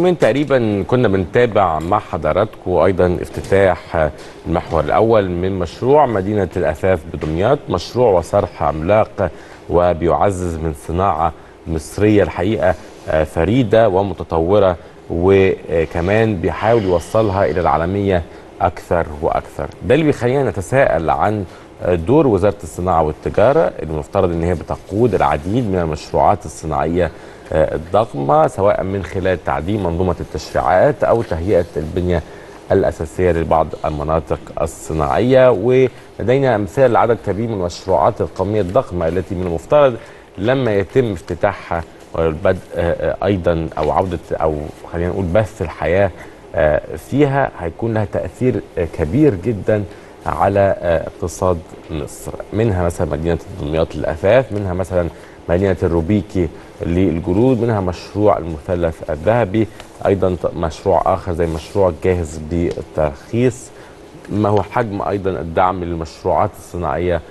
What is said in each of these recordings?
يومين تقريبا كنا بنتابع مع حضراتكم ايضا افتتاح المحور الاول من مشروع مدينه الاثاث بدمياط مشروع وصرح عملاق وبيعزز من صناعه مصريه الحقيقه فريده ومتطوره وكمان بيحاول يوصلها الى العالميه اكثر واكثر ده اللي بيخلينا نتساءل عن دور وزاره الصناعه والتجاره اللي المفترض ان هي بتقود العديد من المشروعات الصناعيه الضخمه سواء من خلال تعديل منظومه التشريعات او تهيئه البنيه الاساسيه لبعض المناطق الصناعيه ولدينا امثال لعدد كبير من المشروعات القوميه الضخمه التي من المفترض لما يتم افتتاحها والبدء ايضا او عوده او خلينا نقول بث الحياه فيها هيكون لها تاثير كبير جدا على اقتصاد مصر منها مثلا مدينه دمياط للاثاث منها مثلا مدينه الروبيكي للجلود منها مشروع المثلث الذهبي ايضا مشروع اخر زي مشروع جاهز بالترخيص ما هو حجم ايضا الدعم للمشروعات الصناعيه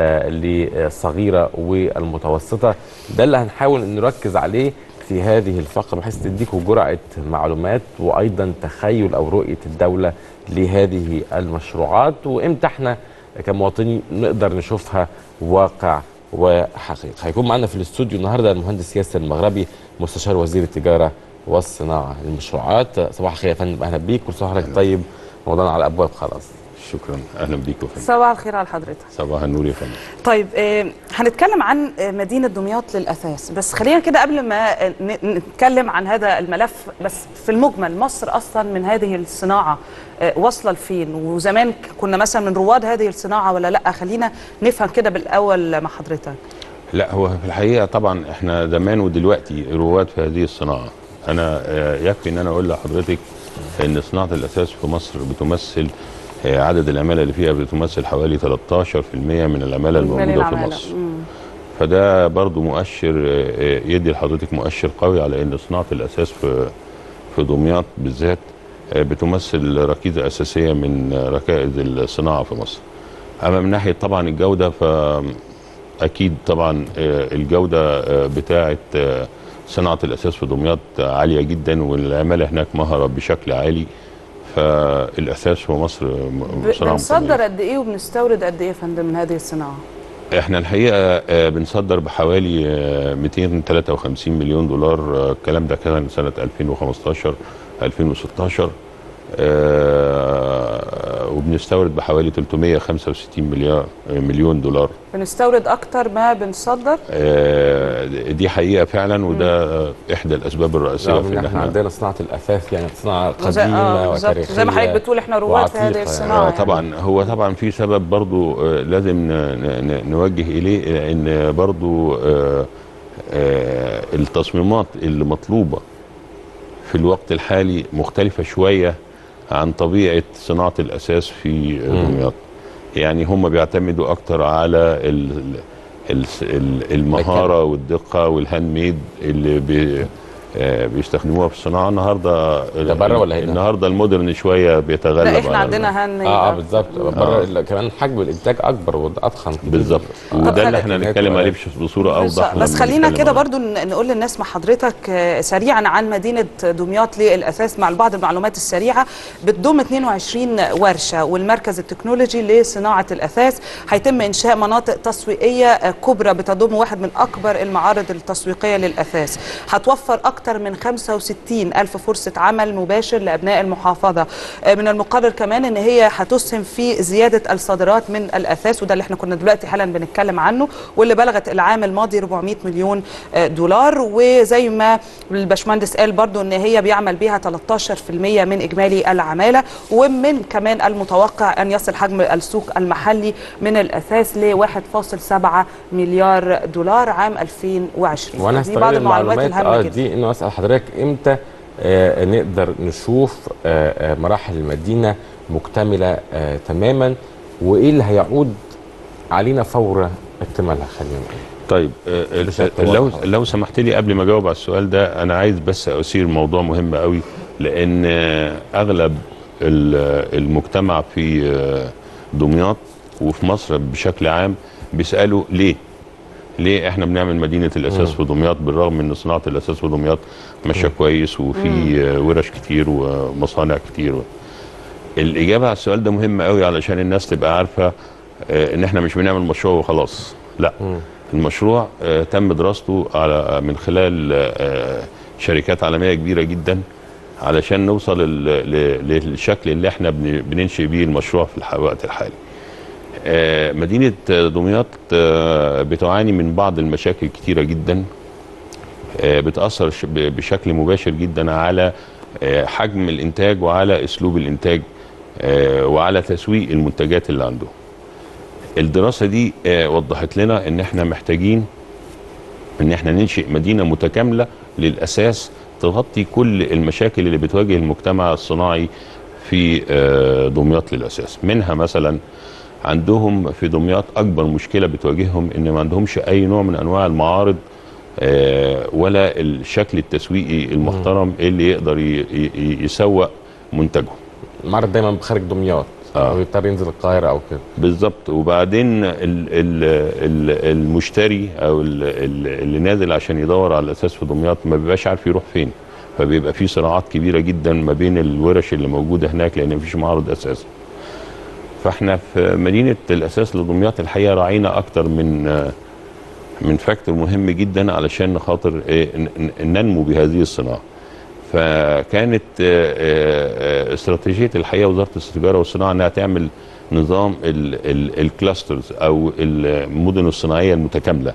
للصغيره والمتوسطه ده اللي هنحاول نركز عليه في هذه الفقره بحيث تديكم جرعه معلومات وايضا تخيل او رؤيه الدوله لهذه المشروعات وامتى احنا كمواطنين نقدر نشوفها واقع وحقيقه هيكون معنا في الاستوديو النهارده المهندس ياسر المغربي مستشار وزير التجاره والصناعه للمشروعات صباح الخير يا فندم اهلا بيك كل سنه وحضرتك طيب موضوعنا على الابواب خلاص شكرا اهلا بيك يا فندم صباح الخير على حضرتك صباح النور يا فندم طيب آه هنتكلم عن مدينه دمياط للاثاث بس خلينا كده قبل ما نتكلم عن هذا الملف بس في المجمل مصر اصلا من هذه الصناعه آه واصله لفين وزمان كنا مثلا من رواد هذه الصناعه ولا لا خلينا نفهم كده بالاول مع حضرتك لا هو في الحقيقه طبعا احنا زمان ودلوقتي رواد في هذه الصناعه انا آه يكفي ان انا اقول لحضرتك ان صناعه الاساس في مصر بتمثل عدد العماله اللي فيها بتمثل حوالي 13% من العماله الموجوده في مصر مم. فده برضو مؤشر يدي لحضرتك مؤشر قوي على ان صناعه الاساس في في دمياط بالذات بتمثل ركيزه اساسيه من ركائز الصناعه في مصر اما من ناحيه طبعا الجوده فاكيد طبعا الجوده بتاعه صناعه الاساس في دمياط عاليه جدا والعماله هناك مهره بشكل عالي فالاساس في مصر صناعه بنصدر قد ايه وبنستورد قد ايه يا فندم من هذه الصناعه؟ احنا الحقيقه بنصدر بحوالي 253 مليون دولار الكلام ده كان سنه 2015 2016 وبنستورد بحوالي 365 مليار مليون دولار بنستورد اكتر ما بنصدر دي حقيقه فعلا وده احدى الاسباب الرئيسيه في ان احنا عندنا صناعه الاثاث يعني صناعه قديمه آه وتاريخيه زي ما حضرتك بتقول احنا رواد في هذه الصناعه يعني. طبعا هو طبعا في سبب برضو لازم نوجه اليه لان برضو التصميمات اللي مطلوبه في الوقت الحالي مختلفه شويه عن طبيعه صناعه الاساس في دمياط يعني هم بيعتمدوا اكتر على ال ال المهاره والدقه والهاند ميد اللي بي بيستخدموها في الصناعه النهارده ده بره ولا هنا؟ النهارده المودرن شويه بيتغلب لا احنا عندنا هاند ميد اه, آه بالظبط بره آه. كمان حجم الانتاج اكبر واضخم بالظبط وده اللي احنا هنتكلم عليه بصوره اوضح بس خلينا كده برضو نقول للناس مع حضرتك سريعا عن مدينه دمياط للاساس مع بعض المعلومات السريعه بتضم 22 ورشه والمركز التكنولوجي لصناعه الاثاث هيتم انشاء مناطق تسويقيه كبرى بتضم واحد من اكبر المعارض التسويقيه للاثاث هتوفر اكثر من 65 الف فرصه عمل مباشر لابناء المحافظه من المقرر كمان ان هي هتسهم في زياده الصادرات من الاثاث وده اللي احنا كنا دلوقتي حالا بنتكلم عنه واللي بلغت العام الماضي 400 مليون دولار وزي ما الباشمهندس قال برضو ان هي بيعمل بيها 13% من اجمالي العماله ومن كمان المتوقع ان يصل حجم السوق المحلي من الاثاث ل 1.7 مليار دولار عام 2020 وانا دي بعض المعلومات الهامه آه جدا دي انه اسال حضرتك امتى آه نقدر نشوف آه آه مراحل المدينه مكتمله آه تماما وايه اللي هيعود علينا فور اكتمالها خلينا نقول طيب آه لو لو سمحت لي قبل ما اجاوب على السؤال ده انا عايز بس اثير موضوع مهم قوي لان اغلب المجتمع في دمياط وفي مصر بشكل عام بيسالوا ليه ليه احنا بنعمل مدينه الاساس في دمياط بالرغم ان صناعه الاساس في دمياط ماشيه كويس وفي آه، ورش كتير ومصانع كتير الاجابه على السؤال ده مهمه قوي علشان الناس تبقى عارفه آه، ان احنا مش بنعمل مشروع وخلاص لا المشروع آه، تم دراسته على من خلال آه، شركات عالميه كبيره جدا علشان نوصل ال- ل- للشكل اللي احنا بن- بننشئ بيه المشروع في الح- الوقت الحالي آه، مدينه دمياط آه، بتعاني من بعض المشاكل كتيره جدا آه، بتاثر ش- ب- بشكل مباشر جدا على آه، حجم الانتاج وعلى اسلوب الانتاج آه، وعلى تسويق المنتجات اللي عنده الدراسه دي آه، وضحت لنا ان احنا محتاجين ان احنا ننشئ مدينه متكامله للاساس تغطي كل المشاكل اللي بتواجه المجتمع الصناعي في آه، دمياط للاساس منها مثلا عندهم في دمياط اكبر مشكله بتواجههم ان ما عندهمش اي نوع من انواع المعارض آه، ولا الشكل التسويقي المحترم اللي يقدر ي- ي- يسوق منتجهم المعرض دايما بخارج دمياط آه. او يضطر ينزل القاهره او كده بالظبط وبعدين ال ال ال المشتري او ال ال اللي نازل عشان يدور على الاساس في دمياط ما بيبقاش عارف يروح فين فبيبقى في صراعات كبيره جدا ما بين الورش اللي موجوده هناك لان مفيش معارض اساسا فاحنا في مدينه الاساس لدمياط الحقيقه راعينا اكتر من آه، من فاكتور مهم جدا علشان خاطر آه، ن- ن- ننمو بهذه الصناعه فكانت آه، آه، آه، استراتيجيه الحقيقه وزاره التجاره والصناعه انها تعمل نظام ال- ال- الكلاسترز او المدن الصناعيه المتكامله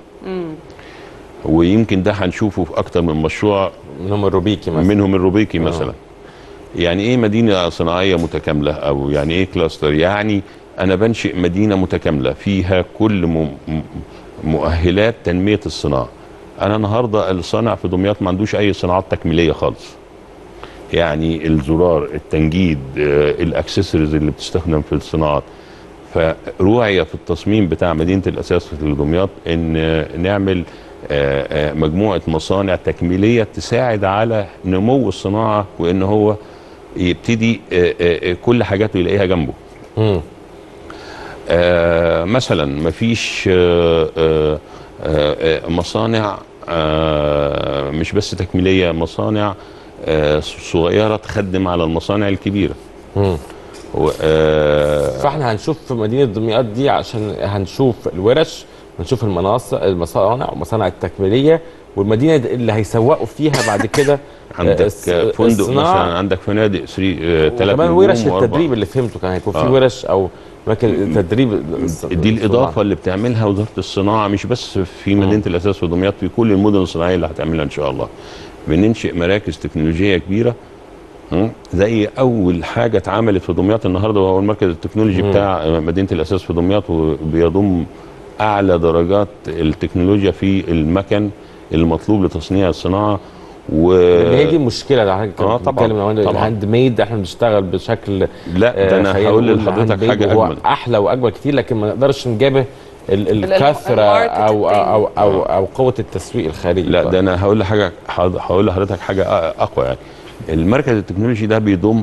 ويمكن ده هنشوفه في اكتر من مشروع منهم الروبيكي مثلا منهم الروبيكي مثلا يعني ايه مدينه صناعيه متكامله او يعني ايه كلاستر يعني انا بنشئ مدينه متكامله فيها كل م- م- مؤهلات تنميه الصناعه انا النهارده الصانع في دمياط ما عندوش اي صناعات تكميليه خالص يعني الزرار التنجيد آه، الاكسسوارز اللي بتستخدم في الصناعات فروعي في التصميم بتاع مدينه الاساس في دمياط ان آه، نعمل آه، آه، مجموعه مصانع تكميليه تساعد على نمو الصناعه وان هو يبتدي آه، آه، آه، كل حاجاته يلاقيها جنبه مم. آه، مثلا مفيش آه، آه، آه، آه، مصانع آه، مش بس تكميليه مصانع آه، صغيره تخدم على المصانع الكبيره مم. و- آه، فاحنا هنشوف في مدينه دمياط دي عشان هنشوف الورش ونشوف المناصع المصانع والمصانع التكميليه والمدينه دي اللي هيسوقوا فيها بعد كده عندك آه، الس- فندق الصناعة مثلا عندك فنادق 3 ثلاث وكمان ورش التدريب اللي فهمته كان هيكون في آه. ورش او اماكن تدريب دي الاضافه اللي بتعملها وزاره الصناعه مش بس في مدينه الاساس في دمياط في كل المدن الصناعيه اللي هتعملها ان شاء الله بننشئ مراكز تكنولوجيه كبيره م? زي اول حاجه اتعملت في دمياط النهارده وهو المركز التكنولوجي بتاع مدينه الاساس في دمياط وبيضم اعلى درجات التكنولوجيا في المكن المطلوب لتصنيع الصناعه و اللي هي دي المشكله اللي حضرتك آه، طبعاً، طبعاً. الهاند ميد احنا بنشتغل بشكل لا ده انا خلينا هقول نقول لحضرتك هاند حاجه ميد وهو اجمل احلى واجمل كتير لكن ما نقدرش نجابه ال- ال- الكثره الماركت او او التاني. او او قوه التسويق الخارجي لا ده انا هقول لحاجه هقول لحضرتك حاجه أ- اقوى يعني المركز التكنولوجي ده بيضم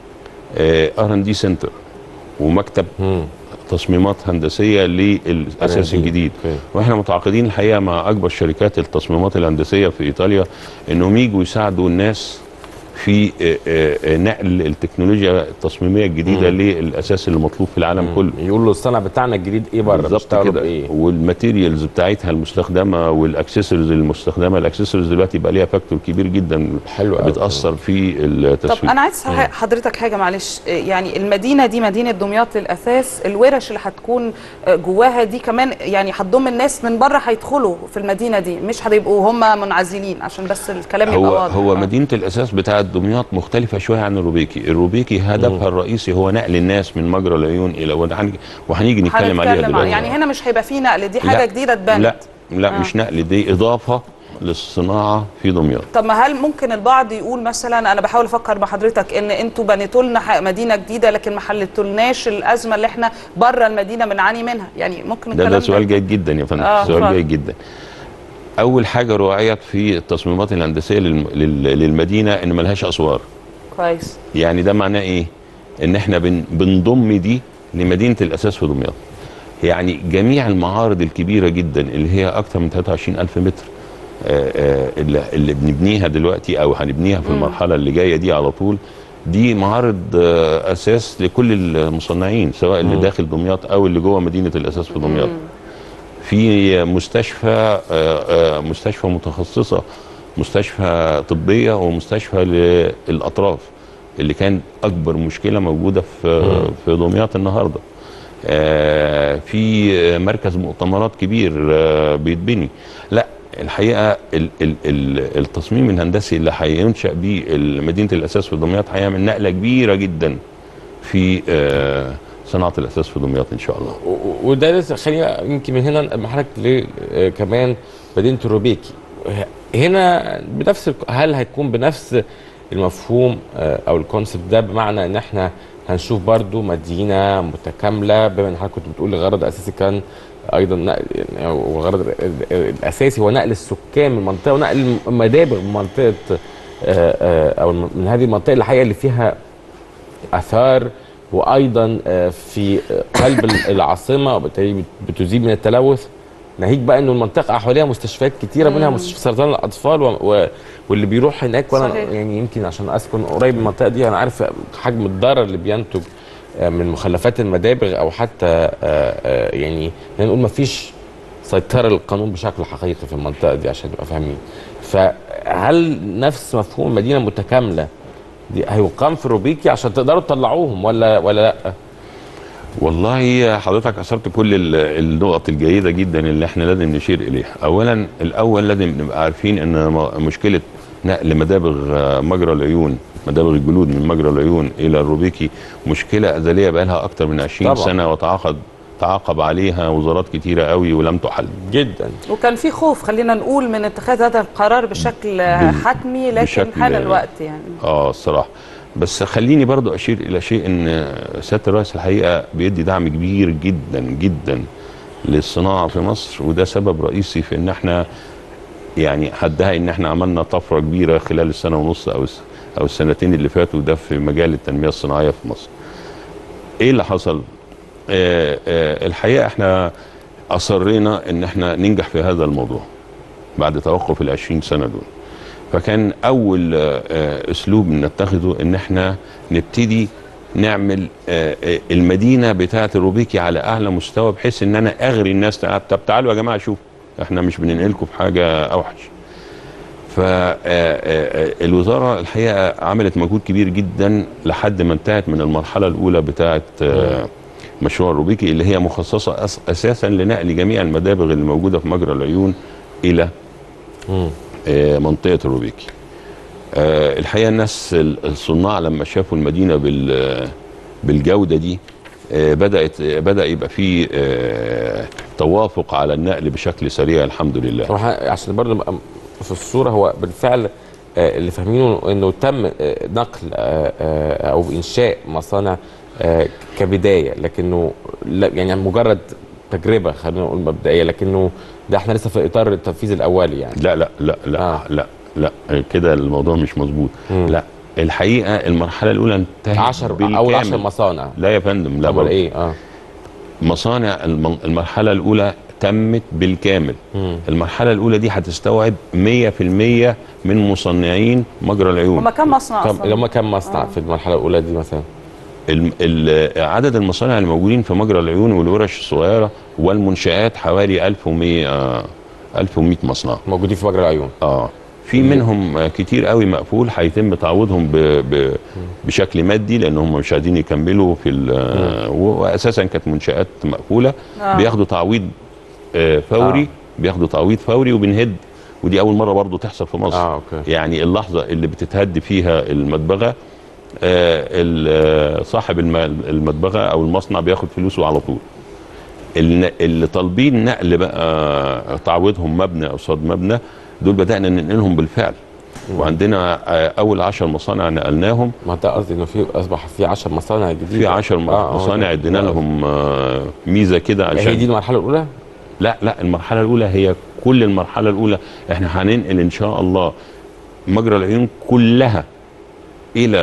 ار ان دي سنتر ومكتب مم. تصميمات هندسيه للاساس R&D. الجديد أوكي. واحنا متعاقدين الحقيقه مع اكبر شركات التصميمات الهندسيه في ايطاليا انهم يجوا يساعدوا الناس في آه، آه، نقل التكنولوجيا التصميميه الجديده للاساس اللي مطلوب في العالم كله يقول له الصنع بتاعنا الجديد ايه بره بالظبط بتشتغلوا كده بايه والماتيريالز بتاعتها المستخدمه والاكسسوارز المستخدمه الاكسسوارز دلوقتي بقى ليها فاكتور كبير جدا حلو أوي. بتاثر في طب التسويق انا عايز أسأل حضرتك حاجه معلش يعني المدينه دي مدينه دمياط للاساس الورش اللي هتكون جواها دي كمان يعني هتضم الناس من بره هيدخلوا في المدينه دي مش هيبقوا هم منعزلين عشان بس الكلام يبقى هو واضح هو آه. مدينه الاساس بتاعه دمياط مختلفه شويه عن الروبيكي الروبيكي هدفها الرئيسي هو نقل الناس من مجرى العيون الى وهنج- وهنيجي نتكلم عليها هنتكلم عن- دلوقتي يعني هنا مش هيبقى فيه نقل دي حاجه لا، جديده اتبنت لا لا آه. مش نقل دي اضافه للصناعه في دمياط طب ما هل ممكن البعض يقول مثلا انا بحاول افكر مع حضرتك ان انتوا بنيتوا لنا ح- مدينه جديده لكن ما حلتولناش الازمه اللي احنا بره المدينه بنعاني منها يعني ممكن ده الكلام ده سؤال جيد جدا يا فندم آه، سؤال اتفضل. جيد جدا اول حاجه راعيت في التصميمات الهندسيه للم- لل- للمدينه ان ملهاش اسوار كويس يعني ده معناه ايه ان احنا بن بنضم دي لمدينه الاساس في دمياط يعني جميع المعارض الكبيره جدا اللي هي اكثر من 23 الف متر آه، آه، اللي, اللي بنبنيها دلوقتي او هنبنيها في المرحله اللي جايه دي على طول دي معارض آه، اساس لكل المصنعين سواء اللي داخل دمياط او اللي جوه مدينه الاساس في دمياط في مستشفى آه، آه، مستشفى متخصصه مستشفى طبيه ومستشفى للاطراف اللي كان اكبر مشكله موجوده في في دمياط النهارده آه، في مركز مؤتمرات كبير آه، بيتبني لا الحقيقه ال ال ال التصميم الهندسي اللي هينشا بيه مدينه الاساس في دمياط هيعمل نقله كبيره جدا في آه، صناعه الاساس في دمياط ان شاء الله و- و- وده لسه خلينا يمكن من هنا محرك ل آه، كمان مدينه الروبيكي هنا بنفس الك- هل هيكون بنفس المفهوم آه، او الكونسبت ده بمعنى ان احنا هنشوف برضو مدينه متكامله بما ان حضرتك كنت بتقول الغرض الاساسي كان ايضا نقل يعني أو الغرض ال- ال- الاساسي هو نقل السكان من منطقه ونقل المدابغ من منطقه آه، آه، او من هذه المنطقه الحقيقه اللي فيها اثار وايضا آه، في آه، قلب ال- العاصمه وبالتالي بت- بتزيد من التلوث ناهيك بقى انه المنطقه حواليها مستشفيات كتيره منها مستشفى سرطان الاطفال و... و... واللي بيروح هناك وانا صحيح. يعني يمكن عشان اسكن قريب من المنطقه دي انا عارف حجم الضرر اللي بينتج آه، من مخلفات المدابغ او حتى آه، آه، يعني خلينا نقول ما فيش سيطره للقانون بشكل حقيقي في المنطقه دي عشان نبقى فاهمين فهل نفس مفهوم مدينه متكامله دي هيقام في روبيكي عشان تقدروا تطلعوهم ولا ولا لا والله حضرتك اثرت كل ال- النقط الجيده جدا اللي احنا لازم نشير اليها اولا الاول لازم نبقى عارفين ان م- مشكله نقل مدابغ آه، مجرى العيون مدابغ الجلود من مجرى العيون الى الروبيكي مشكله ازليه بقى لها اكتر من 20 طبعاً. سنه وتعاقد تعاقب عليها وزارات كتيره قوي ولم تحل جدا وكان في خوف خلينا نقول من اتخاذ هذا القرار بشكل حتمي لكن بشكل- حان الوقت يعني اه الصراحه بس خليني برضو اشير الى شيء ان سياده الرئيس الحقيقه بيدي دعم كبير جدا جدا للصناعه في مصر وده سبب رئيسي في ان احنا يعني حدها ان احنا عملنا طفره كبيره خلال السنه ونص او الس- او السنتين اللي فاتوا ده في مجال التنميه الصناعيه في مصر. ايه اللي حصل؟ آه آه الحقيقه احنا اصرينا ان احنا ننجح في هذا الموضوع بعد توقف ال 20 سنه دول. فكان اول آه، آه، اسلوب نتخذه ان احنا نبتدي نعمل آه، آه، المدينه بتاعه الروبيكي على اعلى مستوى بحيث ان انا اغري الناس تعال- طب تعالوا يا جماعه شوفوا احنا مش بننقلكم في حاجه اوحش فالوزاره الحقيقه عملت مجهود كبير جدا لحد ما انتهت من المرحله الاولى بتاعه آه، مشروع الروبيكي اللي هي مخصصه أس- اساسا لنقل جميع المدابغ اللي موجوده في مجرى العيون الى مم. آه، منطقه الروبيكي. آه، الحقيقه الناس ال- الصناع لما شافوا المدينه بال بالجوده دي آه، بدات آه، بدا يبقى في آه، توافق على النقل بشكل سريع الحمد لله. طب إحنا عشان برضه نبقى في الصوره هو بالفعل آه، اللي فاهمينه انه تم آه، نقل آه، آه، او انشاء مصانع آه، كبدايه لكنه لا يعني مجرد تجربه خلينا نقول مبدئيه لكنه ده احنا لسه في اطار التنفيذ الاولي يعني لا لا لا لا آه. لا لا كده الموضوع مش مظبوط مم. لا الحقيقه المرحله الاولى انتهت 10 بالكامل. اول 10 مصانع لا يا فندم لا طب ولا برضه. ايه اه مصانع الم- المرحله الاولى تمت بالكامل مم. المرحله الاولى دي هتستوعب 100% من مصنعين مجرى العيون هما كم مصنع كم اصلا؟ لما كم مصنع في المرحله الاولى دي مثلا الم- ال- عدد المصانع الموجودين في مجرى العيون والورش الصغيره والمنشآت حوالي 1100 آه، 1100 مصنع موجودين في مجرى العيون اه في منهم آه، كتير قوي مقفول هيتم تعويضهم ب ب بشكل مادي لان هم مش قادرين يكملوا في ال- آه، و- واساسا كانت منشات مقفوله آه. بياخدوا تعويض آه، فوري آه. بياخدوا تعويض فوري وبنهد ودي اول مره برضو تحصل في مصر اه اوكي يعني اللحظه اللي بتتهد فيها المدبغه آه، ال- آه، صاحب الم- المدبغه او المصنع بياخد فلوسه على طول الن- اللي طالبين نقل بقى تعويضهم مبنى قصاد مبنى دول بدانا ننقلهم بالفعل وعندنا آه، اول عشر مصانع نقلناهم ما ده قصدي انه في اصبح في 10 مصانع جديده في عشر م- آه، آه، مصانع ده- ادينا ده- لهم آه، ميزه كده هي دي عشان المرحله الاولى لا لا المرحله الاولى هي كل المرحله الاولى احنا هننقل ان شاء الله مجرى العيون كلها الى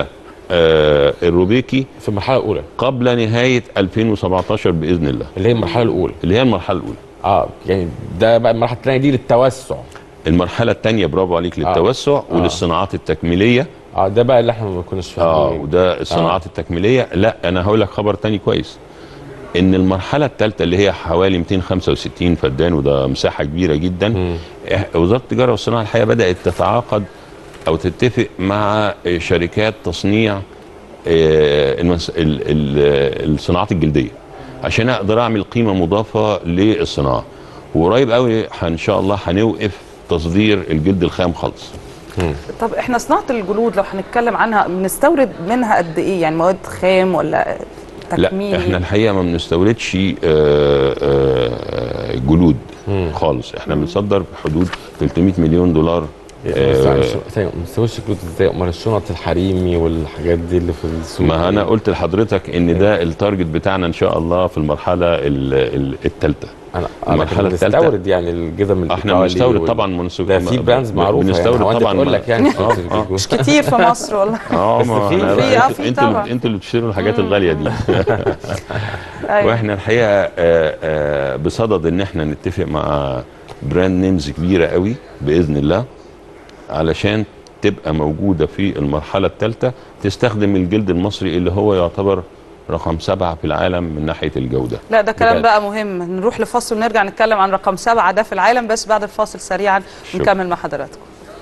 آه الروبيكي في المرحله الاولى قبل نهايه 2017 باذن الله اللي هي المرحله الاولى اللي هي المرحله الاولى اه يعني ده بقى المرحله الثانيه دي للتوسع المرحله الثانيه برافو عليك للتوسع وللصناعات التكميليه اه ده بقى اللي احنا ما كناش اه فاهمين وده الصناعات آه. التكميليه لا انا هقول لك خبر تاني كويس ان المرحله الثالثه اللي هي حوالي 265 فدان وده مساحه كبيره جدا إح- وزاره التجاره والصناعه الحقيقه بدات تتعاقد او تتفق مع آه، شركات تصنيع آه، المنس- ال- ال- الصناعات الجلديه عشان اقدر اعمل قيمه مضافه للصناعه وقريب قوي ان شاء الله هنوقف تصدير الجلد الخام خالص طب احنا صناعه الجلود لو هنتكلم عنها بنستورد منها قد ايه يعني مواد خام ولا تكميلي لا احنا الحقيقه ما بنستوردش آه، آه، جلود خالص احنا بنصدر في حدود 300 مليون دولار آه، ما نسويش الجلود ازاي امال الشنط الحريمي والحاجات دي اللي في السوق ما انا قلت لحضرتك ان ده التارجت بتاعنا ان شاء الله في المرحله الثالثه انا المرحلة انا التالتة. بنستورد يعني الجزم احنا الإيطالي بنستورد وال- طبعا منسوب ده في براندز معروفه بنستورد يعني هو أنت طبعا تقول لك يعني آه، آه. مش كتير في مصر والله اه بس ما في- أنا في- بقى- آه، انتوا في انتوا طبعا. اللي- انتوا اللي بتشتروا الحاجات الغاليه دي أيوة. واحنا الحقيقه آه، آه، بصدد ان احنا نتفق مع براند نيمز كبيره قوي باذن الله علشان تبقى موجوده في المرحله الثالثه تستخدم الجلد المصري اللي هو يعتبر رقم سبعة في العالم من ناحيه الجوده لا ده كلام بجد. بقى مهم نروح لفاصل ونرجع نتكلم عن رقم سبعة ده في العالم بس بعد الفاصل سريعا شكرا. نكمل مع حضراتكم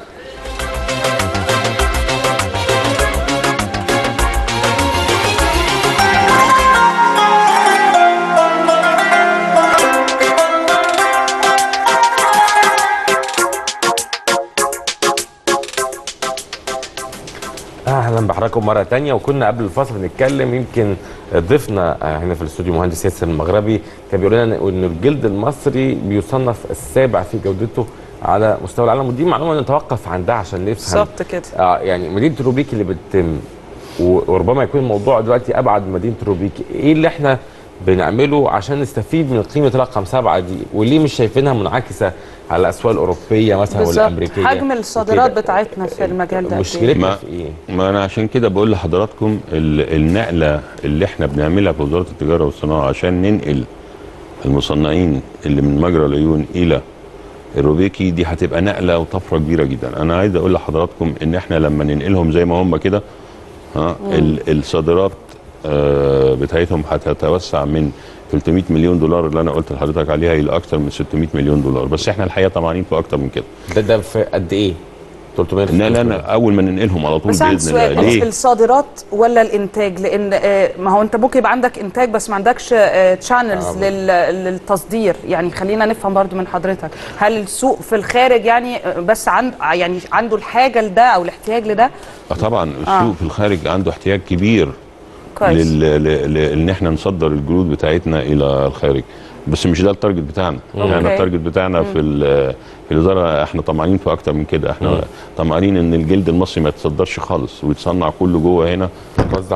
اهلا بحضراتكم مره تانية وكنا قبل الفاصل بنتكلم يمكن ضيفنا آه، هنا في الاستوديو مهندس ياسر المغربي كان بيقول لنا ان الجلد المصري بيصنف السابع في جودته على مستوى العالم ودي معلومه نتوقف عندها عشان نفهم بالظبط كده اه يعني مدينه روبيكي اللي بتتم و- وربما يكون الموضوع دلوقتي ابعد من مدينه روبيكي ايه اللي احنا بنعمله عشان نستفيد من قيمه رقم سبعه دي وليه مش شايفينها منعكسه على الاسواق الاوروبيه مثلا بالظبط والامريكيه حجم الصادرات وكده؟ بتاعتنا في المجال ده قد إيه؟ مشكلتنا ما- في ايه؟ ما انا عشان كده بقول لحضراتكم ال- النقله اللي احنا بنعملها في وزاره التجاره والصناعه عشان ننقل المصنعين اللي من مجرى العيون الى الروبيكي دي هتبقى نقله وطفره كبيره جدا انا عايز اقول لحضراتكم ان احنا لما ننقلهم زي ما هم كده ها ال- الصادرات آه، بتاعتهم هتتوسع من 300 مليون دولار اللي انا قلت لحضرتك عليها الى اكثر من 600 مليون دولار بس احنا الحقيقه طمعانين في اكتر من كده ده ده في قد ايه؟ 300 لا لا لا اول ما ننقلهم على طول بس عندي باذن الله سؤال ليه؟ الصادرات ولا الانتاج لان آه، ما هو انت ممكن يبقى عندك انتاج بس ما عندكش تشانلز للتصدير يعني خلينا نفهم برضو من حضرتك هل السوق في الخارج يعني آه، بس عند يعني عنده الحاجه لده او الاحتياج لده اه طبعا السوق آه. في الخارج عنده احتياج كبير كويس لل... ل... ل... ان احنا نصدر الجلود بتاعتنا الى الخارج بس مش ده التارجت بتاعنا أوكي. احنا التارجت بتاعنا في ال... في الاداره احنا طمعانين في اكتر من كده احنا طمعانين ان الجلد المصري ما يتصدرش خالص ويتصنع كله جوه هنا توزع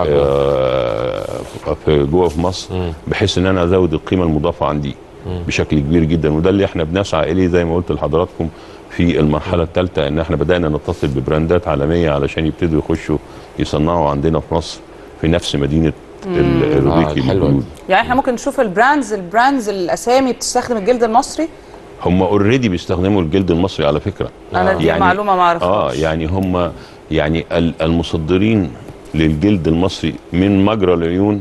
آه، في جوه في مصر بحيث ان انا ازود القيمه المضافه عندي بشكل كبير جدا وده اللي احنا بنسعى اليه زي ما قلت لحضراتكم في المرحله الثالثه ان احنا بدانا نتصل ببراندات عالميه علشان يبتدوا يخشوا يصنعوا عندنا في مصر في نفس مدينه ال- آه، الروبيكي حلوة للجلود يعني احنا ممكن نشوف البراندز البراندز الاسامي بتستخدم الجلد المصري هم اوريدي بيستخدموا الجلد المصري على فكره انا دي يعني- معلومه ما اه اعرفهاش يعني هم يعني ال- المصدرين للجلد المصري من مجرى العيون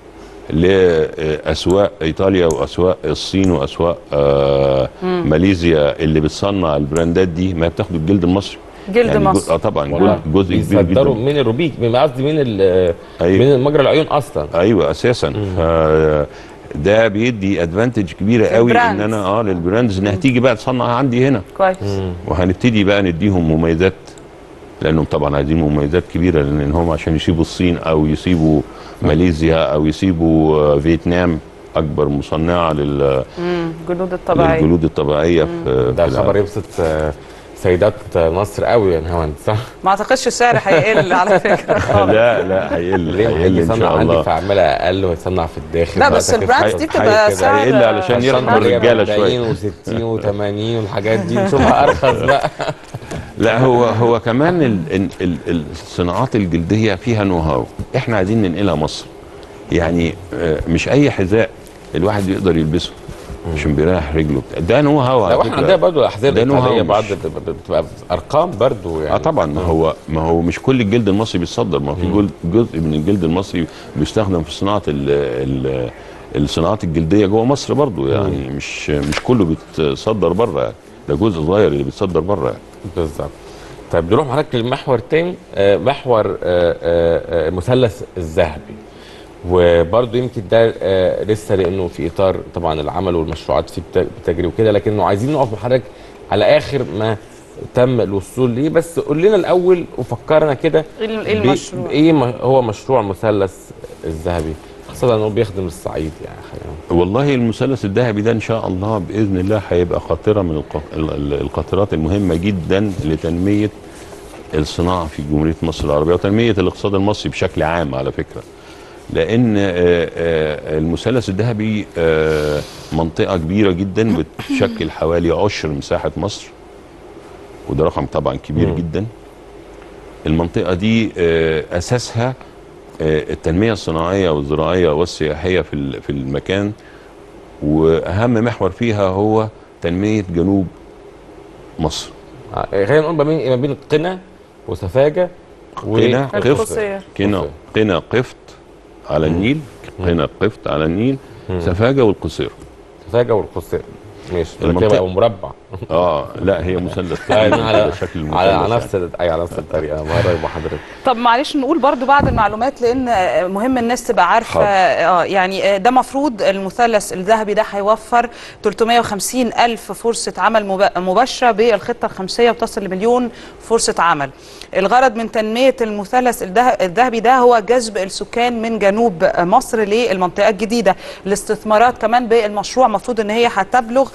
لاسواق ايطاليا واسواق الصين واسواق آه ماليزيا اللي بتصنع البراندات دي ما بتاخد الجلد المصري جلد يعني جو- مصري. اه طبعا والله جزء, جزء كبير بيصدروا جدا من الروبيك من قصدي من ال- أيوة. من مجرى العيون اصلا ايوه اساسا ف ده بيدي ادفانتج كبيره قوي ان للبراندز. انا اه للبراندز انها تيجي بقى تصنع عندي هنا كويس وهنبتدي بقى نديهم مميزات لانهم طبعا عايزين مميزات كبيره لان هم عشان يسيبوا الصين او يسيبوا ماليزيا او يسيبوا آه، فيتنام اكبر مصنعه لل- مم، الجلود الطبيعيه للجلود الطبيعيه في ده في خبر العالم. يبسط آه، سيدات مصر قوي يعني هو صح؟ ما اعتقدش السعر هيقل على فكره خالص لا لا هيقل ليه هيقل هيجي ان يصنع شاء عندي الله في عماله اقل ويصنع في الداخل لا، بس بقى تكلفة البراندز دي حاجة بتبقى كده. سعر- هيقل علشان عشان يرحم اللي هي الرجاله شويه 40 و60 و80 والحاجات دي نشوفها ارخص بقى لا هو هو كمان ال ال ال الصناعات الجلديه فيها نو هاو احنا عايزين ننقلها مصر يعني آه، مش اي حذاء الواحد يقدر يلبسه عشان بيريح رجله ده نو هاو لا على واحنا فكرة. عندنا برضه الاحذيه ده نو هاو الايطاليه مش- بعض بت- بتبقى ارقام برضه يعني اه طبعا ما هو ما هو مش كل الجلد المصري بيتصدر ما هو في جل- جزء من الجلد المصري بيستخدم في صناعه ال ال الصناعات الجلديه جوه مصر برضو يعني مش مش كله بيتصدر بره يعني ده جزء صغير اللي بيتصدر بره يعني بالظبط طيب نروح حضرتك للمحور الثاني محور آه، آه، آه، المثلث الذهبي وبرضه يمكن ده آه، لسه لانه في اطار طبعا العمل والمشروعات فيه بت- بتجري وكده لكنه عايزين نقف مع حضرتك على اخر ما تم الوصول ليه بس قول لنا الاول وفكرنا كده إيه ال- إيه ب- المشروع؟ ايه م- هو مشروع مثلث الذهبي خاصه انه بيخدم الصعيد يعني خلينا والله المثلث الذهبي ده ان شاء الله باذن الله هيبقى قاطره من الق- ال- ال- القاطرات المهمه جدا لتنميه الصناعه في جمهوريه مصر العربيه وتنميه الاقتصاد المصري بشكل عام على فكره لان آه، آه، المثلث الذهبي آه، منطقه كبيره جدا بتشكل حوالي عشر مساحه مصر وده رقم طبعا كبير مم. جدا المنطقه دي آه، اساسها آه، التنميه الصناعيه والزراعيه والسياحيه في ال- في المكان واهم محور فيها هو تنميه جنوب مصر آه، خلينا نقول ما بين ما بين قنا وسفاجه قنا قفط القصير. قنا قنا قفط على النيل قنا قفط على النيل سفاجه والقصير سفاجه والقصير ماشي ده المنطقة- كده يبقى مربع اه لا هي مثلث آه، كده على شكل على المثلث على يعني. نفس ال- اي على نفس الطريقه مهرج بحضرتك طب معلش نقول برضو بعض المعلومات لان آه، مهم الناس تبقى عارفه حاضر. اه يعني آه، ده مفروض المثلث الذهبي ده هيوفر 350 الف فرصه عمل مب- مباشره بالخطه الخمسيه وتصل لمليون فرصه عمل الغرض من تنميه المثلث الذه- الذهبي ده هو جذب السكان من جنوب مصر للمنطقه الجديده الاستثمارات كمان بالمشروع المفروض ان هي هتبلغ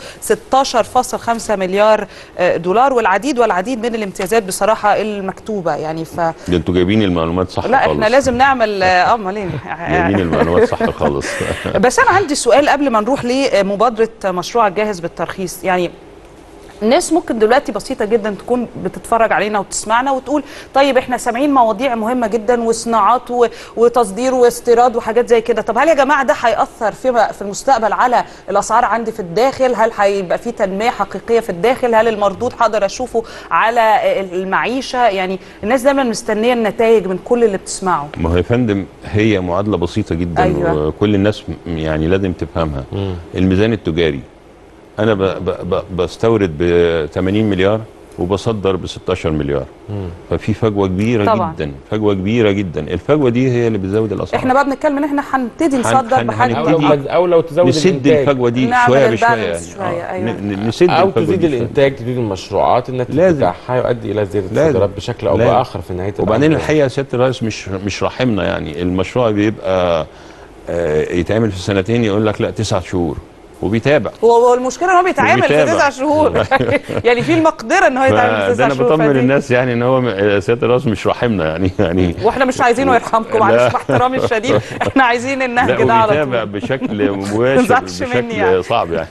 16.5 مليار آه، دولار والعديد والعديد من الامتيازات بصراحه المكتوبه يعني ف ده انتوا جايبين المعلومات صح لا خالص احنا لازم نعمل اه امال ايه جايبين المعلومات صح خالص بس انا عندي سؤال قبل ما نروح لمبادره مشروع الجاهز بالترخيص يعني الناس ممكن دلوقتي بسيطة جدا تكون بتتفرج علينا وتسمعنا وتقول طيب احنا سامعين مواضيع مهمة جدا وصناعات و- وتصدير واستيراد وحاجات زي كده طب هل يا جماعة ده هيأثر في في المستقبل على الأسعار عندي في الداخل هل هيبقى في تنمية حقيقية في الداخل هل المردود هقدر أشوفه على المعيشة يعني الناس دايما مستنية النتائج من كل اللي بتسمعه ما هو يا فندم هي معادله بسيطه جدا أيوة. وكل الناس م- يعني لازم تفهمها الميزان التجاري انا ب ب ب بستورد ب 80 مليار وبصدر ب 16 مليار ففي فجوه كبيره طبعاً. جدا فجوه كبيره جدا الفجوه دي هي اللي بتزود الاسعار احنا بقى بنتكلم ان احنا هنبتدي نصدر هن- بحاجة او لو هنبتدي او لو تزود نسد الانتاج الفجوه دي نعمل شويه بشويه البالانس يعني شوية، آه، أيوة. ن- ن- نسد او الفجوة تزيد دي شوية. الانتاج تزيد المشروعات الناتج لازم. بتاعها يؤدي الى زياده لازم. الصادرات بشكل او لازم. باخر في نهايه وبعدين الأمر. الحقيقه سياده الرئيس مش مش راحمنا يعني المشروع بيبقى آه، يتعمل في سنتين يقول لك لا تسعة شهور وبيتابع هو هو المشكله ان هو بيتعامل في وبيتابع. تسع شهور يعني في المقدره ان هو يتعامل في ده تسع انا شهور بطمن فدي- الناس يعني ان هو م- سياده الرئيس مش راحمنا يعني يعني واحنا مش عايزينه يرحمكم لا. معلش مع احترامي الشديد احنا عايزين النهج لا ده على وبيتابع طول بشكل مباشر تزعلش مني بشكل يعني. صعب يعني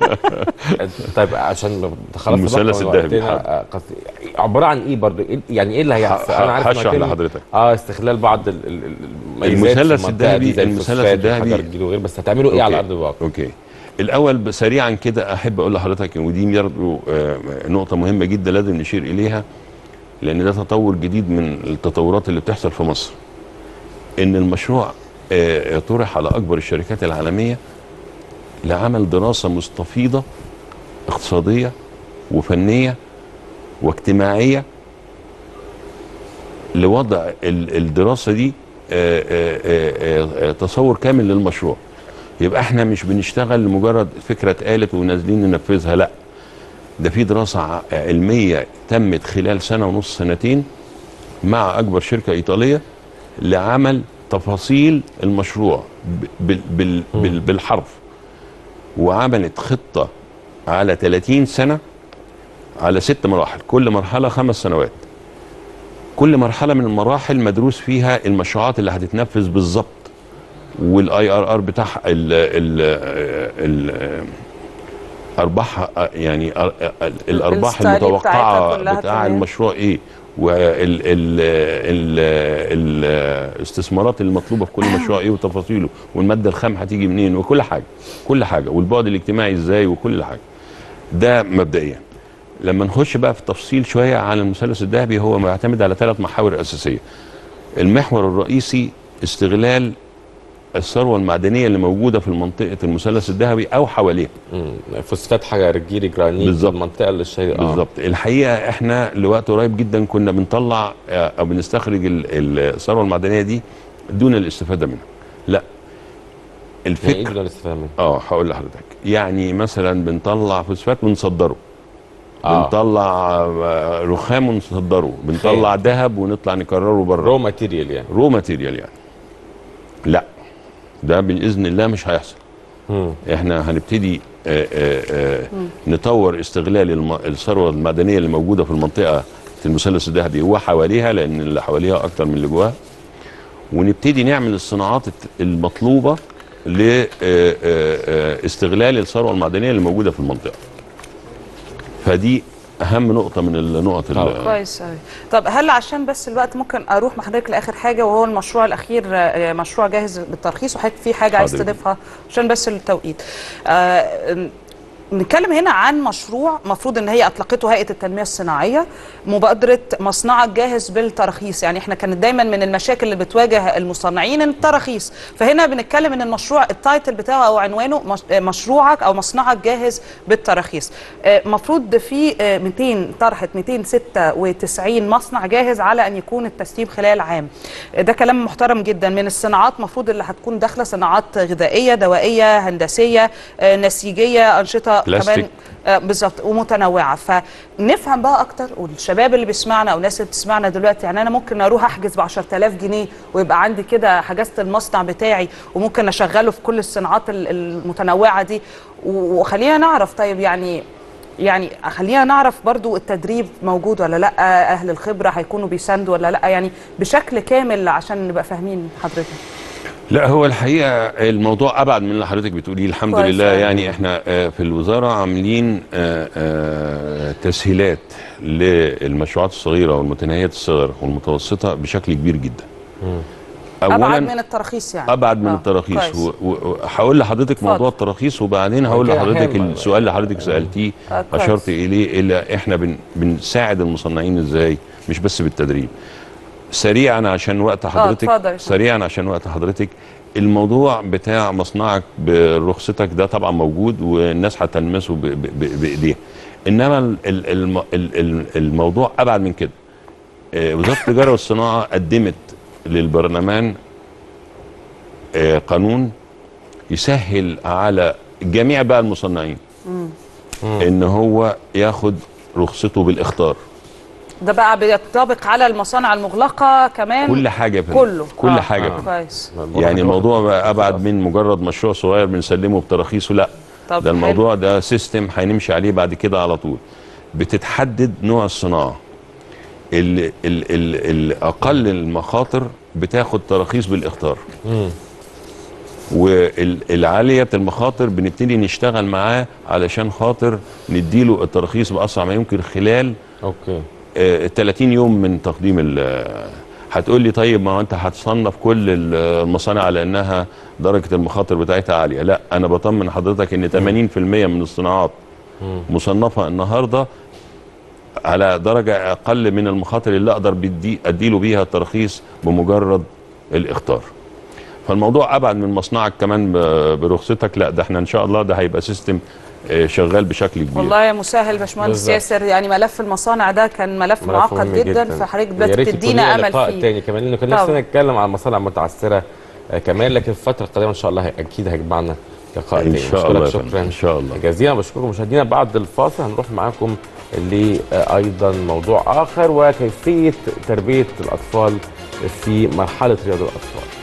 طيب عشان خلاص المثلث سبقنا الذهبي، وقتنا، حاضر. آه، قصدي- عباره عن ايه برضه إيه- يعني ايه اللي هيحصل ه- انا عارف هشرح مكان- لحضرتك. اه استغلال بعض ال- ال- ال- المميزات في المثلث المنطقة دي الذهبي- زي المثلث الفوسفات الذهبي- وحجر الجيل وغيره بس هتعملوا ايه على أوكي. ارض الواقع اوكي الاول ب- سريعا كده احب اقول لحضرتك ودي برضه آه، نقطه مهمه جدا لازم نشير اليها لان ده تطور جديد من التطورات اللي بتحصل في مصر ان المشروع آه، طرح على اكبر الشركات العالميه لعمل دراسه مستفيضه اقتصاديه وفنيه واجتماعيه لوضع ال- الدراسه دي آه، آه، آه، آه، تصور كامل للمشروع يبقى احنا مش بنشتغل لمجرد فكره اتقالت ونازلين ننفذها لا ده في دراسه ع- علميه تمت خلال سنه ونص سنتين مع اكبر شركه ايطاليه لعمل تفاصيل المشروع ب- بال بال بال بالحرف وعملت خطه على 30 سنه على ست مراحل كل مرحله خمس سنوات كل مرحله من المراحل مدروس فيها المشروعات اللي هتتنفذ بالظبط والاي ار ار بتاعها ال ال ال ارباحها آه، يعني آه، آه، الارباح الستادي بتاعتها المتوقعه كلها بتاع تمام. المشروع ايه والاستثمارات المطلوبه في كل مشروع ايه وتفاصيله والماده الخام هتيجي منين وكل حاجه كل حاجه والبعد الاجتماعي ازاي وكل حاجه ده مبدئيا لما نخش بقى في التفصيل شويه عن المثلث الذهبي هو معتمد على ثلاث محاور اساسيه المحور الرئيسي استغلال الثروه المعدنيه اللي موجوده في منطقه المثلث الذهبي او حواليه مم. فوسفات حجر جيري جرانيت بالظبط. المنطقه اللي الشيء آه. بالظبط الحقيقه احنا لوقت قريب جدا كنا بنطلع آه، او بنستخرج ال- ال- الثروه المعدنيه دي دون الاستفاده منها لا يعني ايه الفكر بدنا الاستفاده منه؟ اه هقول لحضرتك يعني مثلا بنطلع فوسفات ونصدره آه. بنطلع آه، رخام ونصدره بنطلع ذهب ونطلع نكرره بره رو ماتيريال يعني رو ماتيريال يعني لا ده باذن الله مش هيحصل مم. احنا هنبتدي آه، آه، آه، نطور استغلال الم- الثروه المعدنيه اللي موجوده في المنطقه في المثلث الذهبي وحواليها لان اللي حواليها اكتر من اللي جواها ونبتدي نعمل الصناعات الت- المطلوبه لاستغلال الثروه المعدنيه اللي موجوده في المنطقه فدي اهم نقطه من النقط طبعا. ال- كويس قوي طب هل عشان بس الوقت ممكن اروح مع حضرتك لاخر حاجه وهو المشروع الاخير آه، مشروع جاهز بالترخيص وحضرتك في حاجه عايز حاضر. تضيفها عشان بس التوقيت آه، نتكلم هنا عن مشروع مفروض ان هي اطلقته هيئه التنميه الصناعيه مبادره مصنعك جاهز بالتراخيص يعني احنا كانت دايما من المشاكل اللي بتواجه المصنعين التراخيص فهنا بنتكلم ان المشروع التايتل بتاعه او عنوانه مش- مشروعك او مصنعك جاهز بالتراخيص آه، مفروض في آه، 200 طرحه 296 مصنع جاهز على ان يكون التسليم خلال عام آه، ده كلام محترم جدا من الصناعات مفروض اللي هتكون داخله صناعات غذائيه دوائيه هندسيه آه، نسيجيه انشطه بلاستيك. كمان آه، بالظبط ومتنوعه فنفهم بقى اكتر والشباب اللي بيسمعنا او الناس اللي بتسمعنا دلوقتي يعني انا ممكن اروح احجز ب 10000 جنيه ويبقى عندي كده حجزت المصنع بتاعي وممكن اشغله في كل الصناعات ال- المتنوعه دي و- وخلينا نعرف طيب يعني يعني خلينا نعرف برضو التدريب موجود ولا لا اهل الخبره هيكونوا بيساندوا ولا لا يعني بشكل كامل عشان نبقى فاهمين حضرتك لا هو الحقيقه الموضوع ابعد من اللي حضرتك بتقوليه الحمد كويس لله أوي. يعني احنا آه، في الوزاره عاملين آه، آه، تسهيلات للمشروعات الصغيره والمتناهيه الصغر والمتوسطه بشكل كبير جدا ابعد من التراخيص يعني ابعد من آه، التراخيص كويس. و- و- وهقول لحضرتك اتفضل. موضوع التراخيص وبعدين هقول كده لحضرتك حلو. السؤال اللي حضرتك سالتيه آه، كويس. اشرت اليه الى احنا بن بنساعد المصنعين ازاي مش بس بالتدريب سريعا عشان وقت حضرتك اتفضل يا فندم. سريعا عشان وقت حضرتك الموضوع بتاع مصنعك برخصتك ده طبعا موجود والناس هتلمسه ب- ب- ب- بايديها انما ال- ال- الم- ال- ال- الموضوع ابعد من كده آه، وزاره التجاره والصناعه قدمت للبرلمان آه، قانون يسهل على جميع بقى المصنعين ان هو ياخد رخصته بالاخطار ده بقى بينطبق على المصانع المغلقه كمان كل حاجه يا فندم. كله كل آه، حاجه يا آه. فندم. كويس يعني الموضوع بقى ابعد من مجرد مشروع صغير بنسلمه بتراخيصه لا طب ده حلو. الموضوع ده سيستم هنمشي عليه بعد كده على طول بتتحدد نوع الصناعه ال ال ال ال اقل المخاطر بتاخد تراخيص بالاخطار والعاليه المخاطر بنبتدي نشتغل معاه علشان خاطر نديله التراخيص باسرع ما يمكن خلال اوكي آه، 30 يوم من تقديم ال- هتقول لي طيب ما هو انت هتصنف كل ال- المصانع على انها درجه المخاطر بتاعتها عاليه لا انا بطمن حضرتك ان 80% من الصناعات مصنفه النهارده على درجه اقل من المخاطر اللي اقدر بدي اديله بيها الترخيص بمجرد الاخطار فالموضوع ابعد من مصنعك كمان ب- برخصتك لا ده احنا ان شاء الله ده هيبقى سيستم آه، شغال بشكل كبير والله يا مسهل باشمهندس بالظبط. ياسر يعني ملف المصانع ده كان ملف, ملف معقد مهم جدا, فحضرتك يا دلوقتي ريت يكون بتدينا لنا امل لقاء فيه تاني كمان لانه كان طبعا. نفسنا نتكلم عن مصانع متعثره آه، كمان لكن الفتره القادمه ان شاء الله هي- اكيد هيجمعنا لقاء إن تاني شاء الله بشكرك يا فندم، شكرا إن شاء الله. جزيلا بشكركم مشاهدينا بعد الفاصل هنروح معاكم لايضا موضوع اخر وكيفيه تربيه الاطفال في مرحله رياض الاطفال